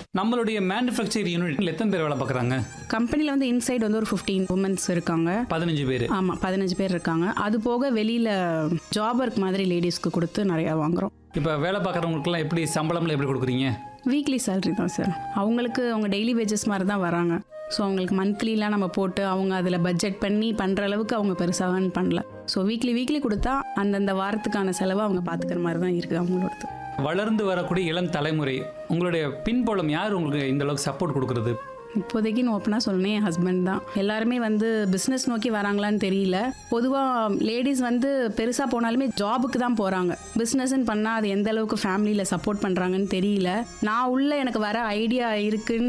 நம்மளுடைய மேனுஃபேக்சர் யூனிட்ல எத்தனை பேர் வேலை பார்க்குறாங்க கம்பெனியில் வந்து இன்சைட் வந்து ஒரு ஃபிஃப்டீன் உமன்ஸ் இருக்காங்க பதினஞ்சு பேர் ஆமாம் பதினஞ்சு பேர் இருக்காங்க அது போக வெளியில் ஜாப் ஒர்க் மாதிரி லேடிஸ்க்கு கொடுத்து நிறையா வாங்குறோம் இப்போ வேலை பார்க்குறவங்களுக்குலாம் எப்படி சம்பளம்லாம் எப்படி கொடுக்குறீங்க வீக்லி சேலரி தான் சார் அவங்களுக்கு அவங்க டெய்லி வேஜஸ் மாதிரி தான் வராங்க ஸோ அவங்களுக்கு மந்த்லிலாம் நம்ம போட்டு அவங்க அதில் பட்ஜெட் பண்ணி பண்ணுற அளவுக்கு அவங்க பெருசாக earn பண்ணல ஸோ வீக்லி வீக்லி கொடுத்தா அந்தந்த வாரத்துக்கான செலவை அவங்க பார்த்துக்கிற மாதிரி தான் இருக்குது அவங்களோடது வளர்ந்து வரக்கூடிய இளம் தலைமுறை உங்களுடைய பின்புலம் யார் உங்களுக்கு இந்த அளவுக்கு சப்போர்ட் கொடுக்குறது இப்போதைக்கு நான் ஓப்பனாக சொல்லணும் என் ஹஸ்பண்ட் தான் எல்லாருமே வந்து பிஸ்னஸ் நோக்கி வராங்களான்னு தெரியல பொதுவாக லேடிஸ் வந்து பெருசாக போனாலுமே ஜாபுக்கு தான் போகிறாங்க பிஸ்னஸ்ன்னு பண்ணால் அது எந்த அளவுக்கு ஃபேமிலியில் சப்போர்ட் பண்ணுறாங்கன்னு தெரியல நான் உள்ள எனக்கு வர ஐடியா இருக்குன்னு